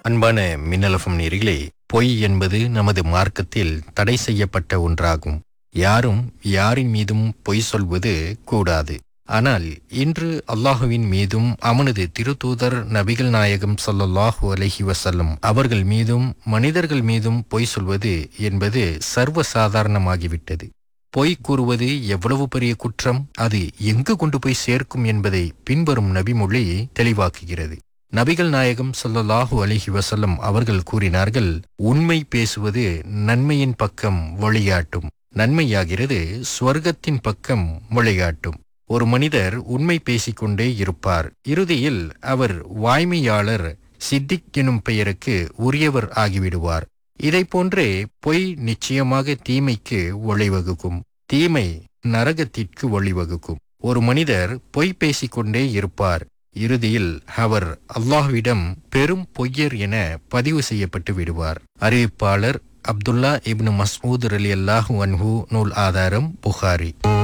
அன்பான மின்னலஃபம் நேர்களே பொய் என்பது நமது மார்க்கத்தில் தடை செய்யப்பட்ட ஒன்றாகும் யாரும் யாரின் மீதும் பொய் சொல்வது கூடாது ஆனால் இன்று அல்லாஹுவின் மீதும் அவனது திருத்தூதர் நபிகள் நாயகம் ஸல்லல்லாஹு அலைஹி வஸல்லம் அவர்கள் மீதும் மனிதர்கள் மீதும் பொய் சொல்வது என்பது சர்வ சாதாரணமாகிவிட்டது பொய் கூறுவது எவ்வளவு பெரிய குற்றம் அது எங்கு கொண்டு போய் சேர்க்கும் என்பதை பின்வரும் நபிமொழி தெளிவாக்குகிறது நபிகள் நாயகம் ஸல்லல்லாஹு அலைஹி வஸல்லம் அவர்கள் கூறினார்கள் உண்மை பேசுவது நன்மையின் பக்கம் வழிகாட்டும் நன்மையாகிறது ஸ்வர்க்கத்தின் பக்கம் வழிகாட்டும் ஒரு மனிதர் உண்மை பேசிக்கொண்டே இருப்பார் இறுதியில் அவர் வாய்மையாளர் சித்திக் எனும் பெயருக்கு உரியவர் ஆகிவிடுவார் இதைப் போன்றே பொய் நிச்சயமாக தீமைக்கு வழிவகுக்கும் தீமை நரகத்திற்கு வழிவகுக்கும் ஒரு மனிதர் பொய் பேசிக்கொண்டே இருப்பார் இறுதியில் அவர் அல்லாஹ்விடம் பெரும் பொய்யர் என பதிவு செய்யப்பட்டு விடுவார் அறிவிப்பாளர் அப்துல்லா இப்னு மஸ்மூத் அலி அல்லாஹு அன்ஹு நூல் ஆதாரம் புகாரி